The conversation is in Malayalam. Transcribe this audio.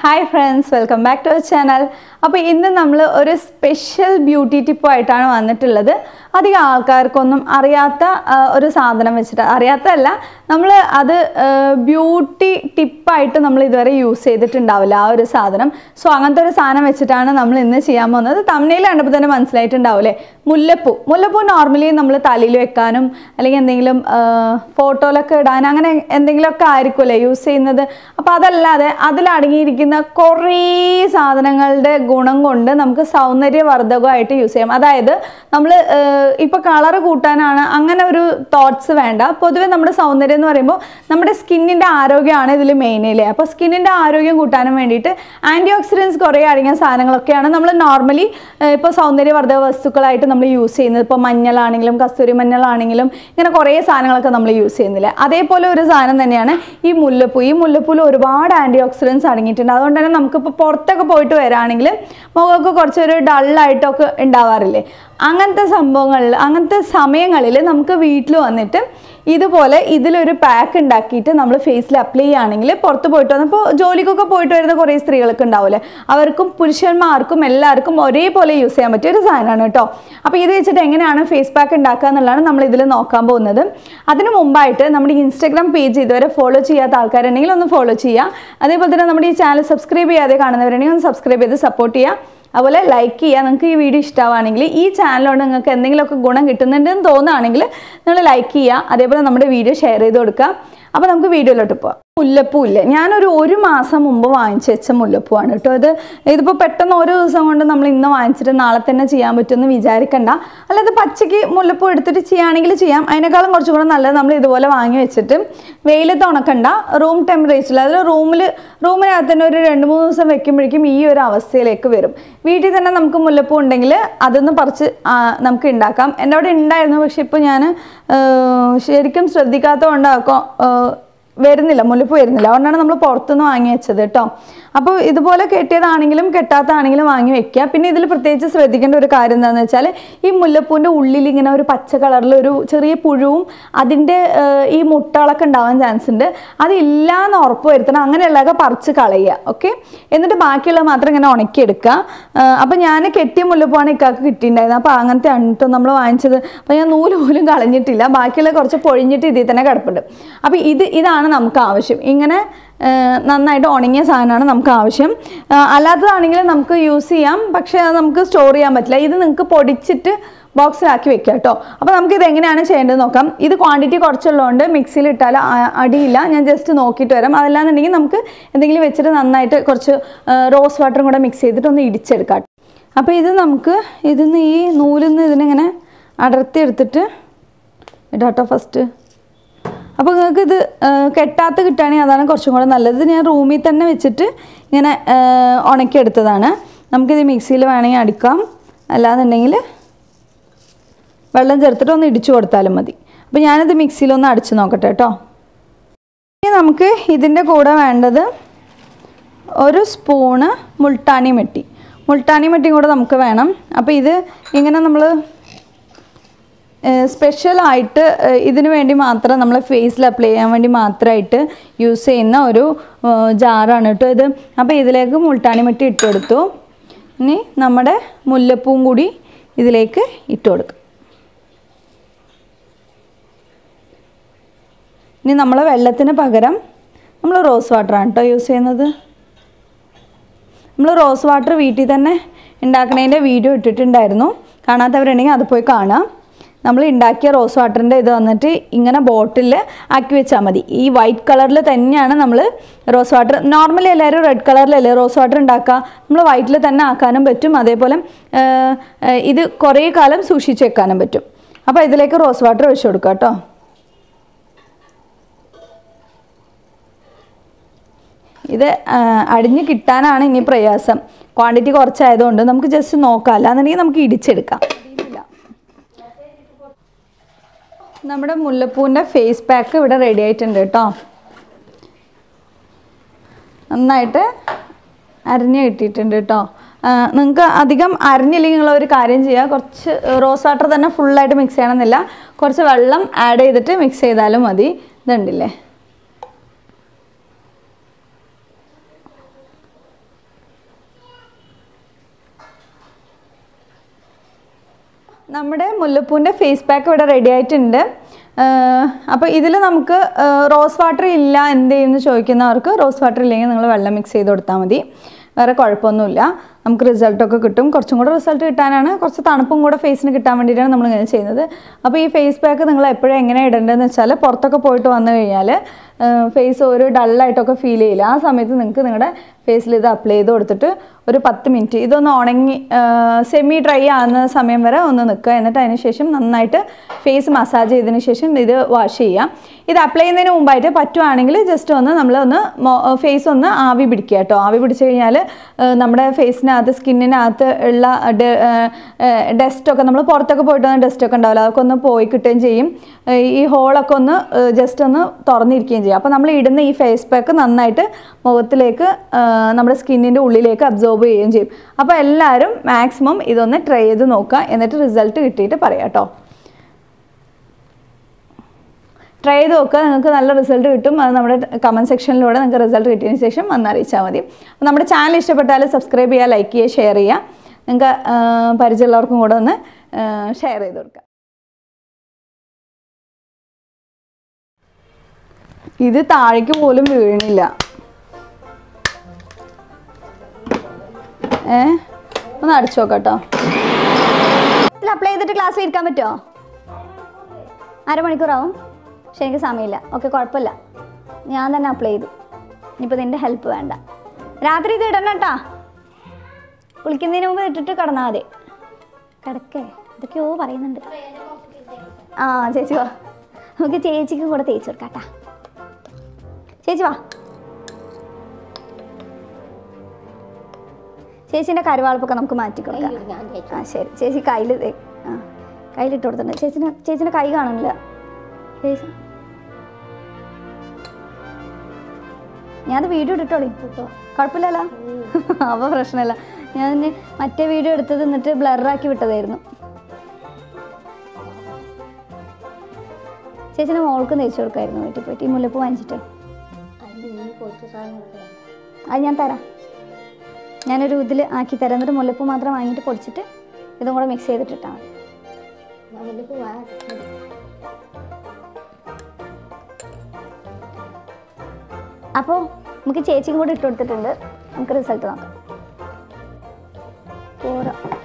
hi friends welcome back to our channel അപ്പോൾ ഇന്ന് നമ്മൾ ഒരു സ്പെഷ്യൽ ബ്യൂട്ടി ടിപ്പുമായിട്ടാണ് വന്നിട്ടുള്ളത് അധികം ആൾക്കാർക്കൊന്നും അറിയാത്ത ആ, ഒരു സാധനം വെച്ചിട്ട് അറിയാത്തതല്ല നമ്മൾ അത് ബ്യൂട്ടി ടിപ്പായിട്ട് നമ്മൾ ഇതുവരെ യൂസ് ചെയ്തിട്ടുണ്ടാവില്ല ആ ഒരു സാധനം സോ അങ്ങനത്തെ ഒരു സാധനം വെച്ചിട്ടാണ് നമ്മൾ ഇന്ന് ചെയ്യാൻ പോകുന്നത് തമിഴിൽ കണ്ടപ്പോൾ തന്നെ മനസ്സിലായിട്ടുണ്ടാവില്ലേ മുല്ലപ്പൂ മുല്ലപ്പൂ നോർമലി നമ്മൾ തലയിൽ വെക്കാനും അല്ലെങ്കിൽ എന്തെങ്കിലും ഫോട്ടോയിലൊക്കെ ഇടാൻ അങ്ങനെ എന്തെങ്കിലുമൊക്കെ ആയിരിക്കുമല്ലേ യൂസ് ചെയ്യുന്നത് അപ്പോൾ അതല്ലാതെ അതിലടങ്ങിയിരിക്കുന്ന കുറേ സാധനങ്ങളുടെ ഗുണം കൊണ്ട് നമുക്ക് സൗന്ദര്യവർദ്ധകമായിട്ട് യൂസ് ചെയ്യാം അതായത് നമ്മൾ ഇപ്പോൾ കളർ കൂട്ടാനാണ് അങ്ങനെ ഒരു തോട്ട്സ് വേണ്ട പൊതുവെ നമ്മുടെ സൗന്ദര്യം എന്ന് പറയുമ്പോൾ നമ്മുടെ സ്കിന്നിൻ്റെ ആരോഗ്യമാണ് ഇതിൽ മെയിനില്ലേ അപ്പോൾ സ്കിന്നിൻ്റെ ആരോഗ്യം കൂട്ടാനും വേണ്ടിയിട്ട് ആൻറ്റി ഓക്സിഡൻസ് കുറേ അടങ്ങിയ സാധനങ്ങളൊക്കെയാണ് നമ്മൾ നോർമലി ഇപ്പോൾ സൗന്ദര്യവർദ്ധക വസ്തുക്കളായിട്ട് നമ്മൾ യൂസ് ചെയ്യുന്നത് ഇപ്പോൾ മഞ്ഞളാണെങ്കിലും കസ്തൂരി മഞ്ഞളാണെങ്കിലും ഇങ്ങനെ കുറേ സാധനങ്ങളൊക്കെ നമ്മൾ യൂസ് ചെയ്യുന്നില്ല അതേപോലെ ഒരു സാധനം തന്നെയാണ് ഈ മുല്ലപ്പൂ ഈ മുല്ലപ്പൂവിൽ ഒരുപാട് ആൻറ്റി ഓക്സിഡൻസ് അടങ്ങിയിട്ടുണ്ട് അതുകൊണ്ട് തന്നെ നമുക്കിപ്പോൾ പുറത്തൊക്കെ പോയിട്ട് വരാണെങ്കിൽ മുഖമൊക്കെ കുറച്ചൊരു ഡള്ളായിട്ടൊക്കെ ഉണ്ടാവാറില്ലേ അങ്ങനത്തെ സംഭവങ്ങളിൽ അങ്ങനത്തെ സമയങ്ങളിൽ നമുക്ക് വീട്ടിൽ വന്നിട്ട് ഇതുപോലെ ഇതിലൊരു പാക്ക് ഉണ്ടാക്കിയിട്ട് നമ്മൾ ഫേസിൽ അപ്ലൈ ചെയ്യുകയാണെങ്കിൽ പുറത്ത് പോയിട്ട് വന്നപ്പോൾ ജോലിക്കൊക്കെ പോയിട്ട് വരുന്ന കുറേ സ്ത്രീകളൊക്കെ ഉണ്ടാവില്ലേ അവർക്കും പുരുഷന്മാർക്കും എല്ലാവർക്കും ഒരേപോലെ യൂസ് ചെയ്യാൻ പറ്റിയ ഒരു സാധനമാണ് കേട്ടോ അപ്പോൾ ഇത് വെച്ചിട്ട് എങ്ങനെയാണ് ഫേസ് പാക്ക് ഉണ്ടാക്കുക എന്നുള്ളതാണ് നമ്മൾ ഇതിൽ നോക്കാൻ പോകുന്നത് അതിന് മുമ്പായിട്ട് നമ്മുടെ ഇൻസ്റ്റാഗ്രാം പേജ് ഇതുവരെ ഫോളോ ചെയ്യാത്ത ആൾക്കാരുണ്ടെങ്കിൽ ഒന്ന് ഫോളോ ചെയ്യുക അതേപോലെ തന്നെ നമ്മുടെ ഈ ചാനൽ സബ്സ്ക്രൈബ് ചെയ്യാതെ കാണുന്നവരുണ്ടെങ്കിൽ ഒന്ന് സബ്സ്ക്രൈബ് ചെയ്ത് സപ്പോർട്ട് ചെയ്യുക അതുപോലെ ലൈക്ക് ചെയ്യുക നിങ്ങൾക്ക് ഈ വീഡിയോ ഇഷ്ടമാണെങ്കിൽ ഈ ചാനലോട് നിങ്ങൾക്ക് എന്തെങ്കിലുമൊക്കെ ഗുണം കിട്ടുന്നുണ്ടെന്ന് തോന്നുകയാണെങ്കിൽ നിങ്ങൾ ലൈക്ക് ചെയ്യുക അതേപോലെ നമ്മുടെ വീഡിയോ ഷെയർ ചെയ്ത് കൊടുക്കുക അപ്പോൾ നമുക്ക് വീഡിയോയിലോട്ട് പോവാം മുല്ലപ്പൂ ഇല്ലേ ഞാനൊരു ഒരു മാസം മുമ്പ് വാങ്ങിച്ചു വെച്ച മുല്ലപ്പൂവാണ് കേട്ടോ ഇത് ഇതിപ്പോൾ പെട്ടെന്ന് ഓരോ ദിവസം കൊണ്ട് നമ്മൾ ഇന്ന് വാങ്ങിച്ചിട്ട് നാളെ തന്നെ ചെയ്യാൻ പറ്റുമെന്ന് വിചാരിക്കണ്ട അല്ലാതെ പച്ചയ്ക്ക് മുല്ലപ്പൂ എടുത്തിട്ട് ചെയ്യുകയാണെങ്കിൽ ചെയ്യാം അതിനേക്കാളും കുറച്ചും കൂടെ നല്ലത് നമ്മൾ ഇതുപോലെ വാങ്ങി വെച്ചിട്ട് വെയിലത്ത് ഉണക്കണ്ട റൂം ടെമ്പറേച്ചറിൽ അതിൽ റൂമിൽ റൂമിനകത്ത് തന്നെ ഒരു രണ്ട് മൂന്ന് ദിവസം വെക്കുമ്പോഴേക്കും ഈ ഒരു അവസ്ഥയിലേക്ക് വരും വീട്ടിൽ തന്നെ നമുക്ക് മുല്ലപ്പൂ ഉണ്ടെങ്കിൽ അതൊന്ന് പറിച്ച് ആ, നമുക്ക് ഉണ്ടാക്കാം എൻ്റെ അവിടെ ഉണ്ടായിരുന്നു പക്ഷെ ഇപ്പോൾ ഞാൻ ശരിക്കും ശ്രദ്ധിക്കാത്തതുകൊണ്ടാക്കും വരുന്നില്ല മുല്ലപ്പൂ വരുന്നില്ല അതുകൊണ്ടാണ് നമ്മൾ പുറത്തുനിന്ന് വാങ്ങി വെച്ചത് കേട്ടോ അപ്പോൾ ഇതുപോലെ കെട്ടിയതാണെങ്കിലും കെട്ടാത്തതാണെങ്കിലും വാങ്ങി വെക്കുക പിന്നെ ഇതിൽ പ്രത്യേകിച്ച് ശ്രദ്ധിക്കേണ്ട ഒരു കാര്യം എന്താണെന്ന് വെച്ചാൽ ഈ മുല്ലപ്പൂവിൻ്റെ ഉള്ളിൽ ഇങ്ങനെ ഒരു പച്ച കളറിൽ ഒരു ചെറിയ പുഴുവും അതിൻ്റെ ഏഹ്, ഈ മുട്ടകളൊക്കെ ഉണ്ടാവാൻ ചാൻസ് ഉണ്ട് അതില്ലാന്ന് ഉറപ്പ് വരുത്തണം അങ്ങനെയുള്ളതൊക്കെ പറിച്ച് കളയുക ഓക്കെ എന്നിട്ട് ബാക്കിയുള്ളത് മാത്രം ഇങ്ങനെ ഉണക്കിയെടുക്കുക അപ്പോൾ ഞാൻ കെട്ടിയ മുല്ലപ്പൂവാണ് ഇക്കാക്ക് കിട്ടിയിട്ടുണ്ടായിരുന്നത് അപ്പോൾ അങ്ങനത്തെ ആണ് നമ്മൾ വാങ്ങിച്ചത് അപ്പോൾ ഞാൻ നൂല് പോലും കളഞ്ഞിട്ടില്ല ബാക്കിയുള്ള കുറച്ച് പൊഴിഞ്ഞിട്ട് ഇതിൽ തന്നെ കിടപ്പുണ്ട് അപ്പോൾ ഇത് ഇതാണ് നമുക്ക് ആവശ്യം ഇങ്ങനെ ആ, നന്നായിട്ട് ഉണങ്ങിയ സാധനമാണ് നമുക്ക് ആവശ്യം ആ, അല്ലാത്തതാണെങ്കിൽ നമുക്ക് യൂസ് ചെയ്യാം പക്ഷേ അത് നമുക്ക് സ്റ്റോർ ചെയ്യാൻ പറ്റില്ല ഇത് നിങ്ങൾക്ക് പൊടിച്ചിട്ട് ബോക്സിലാക്കി വെക്കാം കേട്ടോ അപ്പോൾ നമുക്ക് ഇത് എങ്ങനെയാണ് ചെയ്യേണ്ടത് നോക്കാം ഇത് ക്വാണ്ടിറ്റി കുറച്ചുള്ളതുകൊണ്ട് മിക്സിയിൽ ഇട്ടാൽ ആ- അടിയില്ല ഞാൻ ജസ്റ്റ് നോക്കിയിട്ട് വരാം അതല്ലാന്നുണ്ടെങ്കിൽ നമുക്ക് എന്തെങ്കിലും വെച്ചിട്ട് നന്നായിട്ട് കുറച്ച് റോസ് വാട്ടറും കൂടെ മിക്സ് ചെയ്തിട്ട് ഒന്ന് ഇടിച്ചെടുക്കാം അപ്പോൾ ഇത് നമുക്ക് ഇതിന്ന് ഈ നൂലിൽ നിന്ന് ഇതിനിങ്ങനെ അടർത്തി എടുത്തിട്ട് ഇടാട്ടോ ഫസ്റ്റ് അപ്പോൾ നിങ്ങൾക്ക് ഇത് ആ, കെട്ടാത്ത കിട്ടുകയാണെങ്കിൽ അതാണ് കുറച്ചും കൂടെ നല്ലത് ഇത് ഞാൻ റൂമിൽ തന്നെ വെച്ചിട്ട് ഇങ്ങനെ ആ, ഉണക്കിയെടുത്തതാണ് നമുക്കിത് മിക്സിയിൽ വേണമെങ്കിൽ അടിക്കാം അല്ലാന്നുണ്ടെങ്കിൽ വെള്ളം ചേർത്തിട്ട് ഒന്ന് ഇടിച്ചു കൊടുത്താലും മതി അപ്പോൾ ഞാനിത് മിക്സിയിലൊന്ന് അടിച്ച് നോക്കട്ടെ കേട്ടോ ഇനി നമുക്ക് ഇതിൻ്റെ കൂടെ വേണ്ടത് ഒരു സ്പൂണ് മുൾട്ടാണി മെട്ടി മുൾട്ടാണി മെട്ടിയും കൂടെ നമുക്ക് വേണം അപ്പോൾ ഇത് ഇങ്ങനെ നമ്മൾ സ്പെഷ്യലായിട്ട് ഇതിനു വേണ്ടി മാത്രം നമ്മൾ ഫേസിൽ അപ്ലൈ ചെയ്യാൻ വേണ്ടി മാത്രമായിട്ട് യൂസ് ചെയ്യുന്ന ഒരു ജാറാണ് കേട്ടോ ഇത് അപ്പോൾ ഇതിലേക്ക് മുൾട്ടാണി മറ്റി ഇട്ട് കൊടുത്തു ഇനി നമ്മുടെ മുല്ലപ്പൂവും കൂടി ഇതിലേക്ക് ഇട്ട് കൊടുക്കും ഇനി നമ്മൾ വെള്ളത്തിന് പകരം നമ്മൾ റോസ് വാട്ടറാണ് കേട്ടോ യൂസ് ചെയ്യുന്നത് നമ്മൾ റോസ് വാട്ടർ വീട്ടിൽ തന്നെ ഉണ്ടാക്കണതിൻ്റെ വീഡിയോ ഇട്ടിട്ടുണ്ടായിരുന്നു കാണാത്തവരുണ്ടെങ്കിൽ അത് പോയി കാണാം നമ്മൾ ഉണ്ടാക്കിയ റോസ് വാട്ടറിൻ്റെ ഇത് വന്നിട്ട് ഇങ്ങനെ ബോട്ടിൽ ആക്കി വെച്ചാൽ മതി ഈ വൈറ്റ് കളറിൽ തന്നെയാണ് നമ്മൾ റോസ് വാട്ടർ നോർമലി എല്ലാവരും റെഡ് കളറിലല്ലേ റോസ് വാട്ടർ ഉണ്ടാക്കുക നമ്മൾ വൈറ്റിൽ തന്നെ ആക്കാനും പറ്റും അതേപോലെ ആ, ആ, ഇത് കുറേ കാലം സൂക്ഷിച്ച് വെക്കാനും പറ്റും അപ്പോൾ ഇതിലേക്ക് റോസ് വാട്ടർ ഒഴിച്ചു കൊടുക്കുക കേട്ടോ ഇത് ആ, അടിഞ്ഞ് കിട്ടാനാണ് ഇനി പ്രയാസം ക്വാണ്ടിറ്റി കുറച്ചായതുകൊണ്ട് നമുക്ക് ജസ്റ്റ് നോക്കാം അല്ലാന്നുണ്ടെങ്കിൽ നമുക്ക് ഇടിച്ചെടുക്കാം നമ്മുടെ മുല്ലപ്പൂവിൻ്റെ ഫേസ് പാക്ക് ഇവിടെ റെഡി ആയിട്ടുണ്ട് കേട്ടോ നന്നായിട്ട് അരിഞ്ഞ് കിട്ടിയിട്ടുണ്ട് കേട്ടോ നിങ്ങൾക്ക് അധികം അരിഞ്ഞില്ലെങ്കിൽ നിങ്ങൾ ഒരു കാര്യം ചെയ്യുക കുറച്ച് റോസ് വാട്ടർ തന്നെ ഫുള്ളായിട്ട് മിക്സ് ചെയ്യണമെന്നില്ല കുറച്ച് വെള്ളം ആഡ് ചെയ്തിട്ട് മിക്സ് ചെയ്താലും മതി ഇതുണ്ടില്ലേ നമ്മുടെ മുല്ലപ്പൂവിൻ്റെ ഫേസ് പാക്ക് ഇവിടെ റെഡി ആയിട്ടുണ്ട് അപ്പോൾ ഇതിൽ നമുക്ക് റോസ് വാട്ടർ ഇല്ല എന്ത് ചെയ്യുമെന്ന് ചോദിക്കുന്നവർക്ക് റോസ് വാട്ടർ ഇല്ലെങ്കിൽ നിങ്ങൾ വെള്ളം മിക്സ് ചെയ്ത് കൊടുത്താൽ മതി വേറെ കുഴപ്പമൊന്നുമില്ല നമുക്ക് റിസൾട്ടൊക്കെ കിട്ടും കുറച്ചും കൂടെ റിസൾട്ട് കിട്ടാനാണ് കുറച്ച് തണുപ്പും കൂടെ ഫേസിന് കിട്ടാൻ വേണ്ടിയിട്ടാണ് നമ്മൾ ഇങ്ങനെ ചെയ്യുന്നത് അപ്പോൾ ഈ ഫേസ് പാക്ക് നിങ്ങൾ എപ്പോഴും എങ്ങനെ ഇടേണ്ടതെന്ന് വെച്ചാൽ പുറത്തൊക്കെ പോയിട്ട് വന്നു കഴിഞ്ഞാൽ ഫേസ് ഒരു ഡള്ളായിട്ടൊക്കെ ഫീൽ ചെയ്യില്ല ആ സമയത്ത് നിങ്ങൾക്ക് നിങ്ങളുടെ ഫേസിൽ ഇത് അപ്ലൈ ചെയ്ത് കൊടുത്തിട്ട് ഒരു പത്ത് മിനിറ്റ് ഇതൊന്ന് ഉണങ്ങി സെമി ഡ്രൈ ആകുന്ന സമയം വരെ ഒന്ന് നിൽക്കുക എന്നിട്ട് അതിന് ശേഷം നന്നായിട്ട് ഫേസ് മസാജ് ചെയ്തതിന് ശേഷം ഇത് വാഷ് ചെയ്യാം ഇത് അപ്ലൈ ചെയ്യുന്നതിന് മുമ്പായിട്ട് പറ്റുവാണെങ്കിൽ ജസ്റ്റ് ഒന്ന് നമ്മൾ ഒന്ന് ഫേസ് ഒന്ന് ആവി പിടിക്കുക കേട്ടോ ആവി പിടിച്ച് കഴിഞ്ഞാൽ നമ്മുടെ ഫേസിനകത്ത് സ്കിന്നിനകത്ത് ഉള്ള ഡസ്റ്റൊക്കെ നമ്മൾ പുറത്തൊക്കെ പോയിട്ട് വന്ന ഡസ്റ്റൊക്കെ ഉണ്ടാവില്ല അതൊക്കെ ഒന്ന് പോയി കിട്ടുകയും ചെയ്യും ഏഹ് ഈ ഹോളൊക്കെ ഒന്ന് ജസ്റ്റ് ഒന്ന് തുറന്നിരിക്കുകയും ചെയ്യും അപ്പോൾ നമ്മൾ ഇടുന്ന ഈ ഫേസ് പാക്ക് നന്നായിട്ട് മുഖത്തിലേക്ക് ഏഹ് നമ്മുടെ സ്കിന്നിൻ്റെ ഉള്ളിലേക്ക് അബ്സോർബ് ചെയ്യുകയും ചെയ്യും അപ്പോൾ എല്ലാവരും മാക്സിമം ഇതൊന്ന് ട്രൈ ചെയ്ത് നോക്കുക എന്നിട്ട് റിസൾട്ട് കിട്ടിയിട്ട് പറയാം കേട്ടോ ട്രൈ ചെയ്ത് നോക്കുക നിങ്ങൾക്ക് നല്ല റിസൾട്ട് കിട്ടും അത് നമ്മുടെ കമൻറ്റ് സെക്ഷനിലൂടെ നിങ്ങൾക്ക് റിസൾട്ട് കിട്ടിയതിന് ശേഷം വന്ന് അറിയിച്ചാൽ മതി അപ്പോൾ നമ്മുടെ ചാനൽ ഇഷ്ടപ്പെട്ടാൽ സബ്സ്ക്രൈബ് ചെയ്യുക ലൈക്ക് ചെയ്യുക ഷെയർ ചെയ്യുക നിങ്ങൾക്ക് ആ, പരിചയമുള്ളവർക്കും കൂടെ ഒന്ന് ഷെയർ ചെയ്ത് കൊടുക്കുക ഇത് താഴേക്ക് പോലും വീഴണില്ല ഏ ഒന്ന് അടിച്ചു നോക്കാം കേട്ടോ അപ്ലൈ ചെയ്തിട്ട് ക്ലാസ്സിൽ ഇരിക്കാൻ പറ്റുമോ അരമണിക്കൂറാവും പക്ഷെ എനിക്ക് സമയമില്ല ഓക്കെ കുഴപ്പമില്ല ഞാൻ തന്നെ അപ്ലൈ ചെയ്തു ഇനിയിപ്പോൾ നിൻ്റെ ഹെൽപ്പ് വേണ്ട രാത്രി ഇത് ഇടണം കേട്ടാ കുളിക്കുന്നതിന് മുമ്പ് ഇട്ടിട്ട് കിടന്നാൽ മതി കിടക്കേ ഇതൊക്കെയോ പറയുന്നുണ്ട് ആ ചേച്ചി വാ നമുക്ക് ചേച്ചിക്കും കൂടെ തേച്ച് കൊടുക്കാം കേട്ടാ ചേച്ചി വാ ചേച്ചീൻ്റെ കരുവാൾപ്പൊക്കെ നമുക്ക് മാറ്റി കൊടുക്കാം ആ ശരി ചേച്ചി കയ്യിൽ ആ കയ്യിലിട്ട് കൊടുത്തിട്ടുണ്ട് ചേച്ചിനെ ചേച്ചിൻ്റെ കൈ കാണുന്നില്ല ചേച്ചി ഞാനത് വീഡിയോ ഇട്ടിട്ടോളി കുഴപ്പമില്ലല്ലോ അപ്പോൾ പ്രശ്നമില്ല ഞാൻ മറ്റേ വീഡിയോ എടുത്തത് എന്നിട്ട് ബ്ലറാക്കി വിട്ടതായിരുന്നു ചേച്ചിനെ മോൾക്ക് തേച്ച് കൊടുക്കായിരുന്നു വീട്ടിൽ പോയിട്ട് ഈ മുല്ലപ്പൂ വാങ്ങിച്ചിട്ട് അത് ഞാൻ തരാം ഞാനൊരു ഇതിൽ ആക്കി തരാം എന്നിട്ട് മുല്ലപ്പൂ മാത്രം വാങ്ങിയിട്ട് പൊടിച്ചിട്ട് ഇതും കൂടെ മിക്സ് ചെയ്തിട്ടിട്ടാൽ മതി അപ്പോൾ നമുക്ക് ചേച്ചിയും കൂടെ ഇട്ട് കൊടുത്തിട്ടുണ്ട് നമുക്ക് റിസൾട്ട് നോക്കാം പോരാ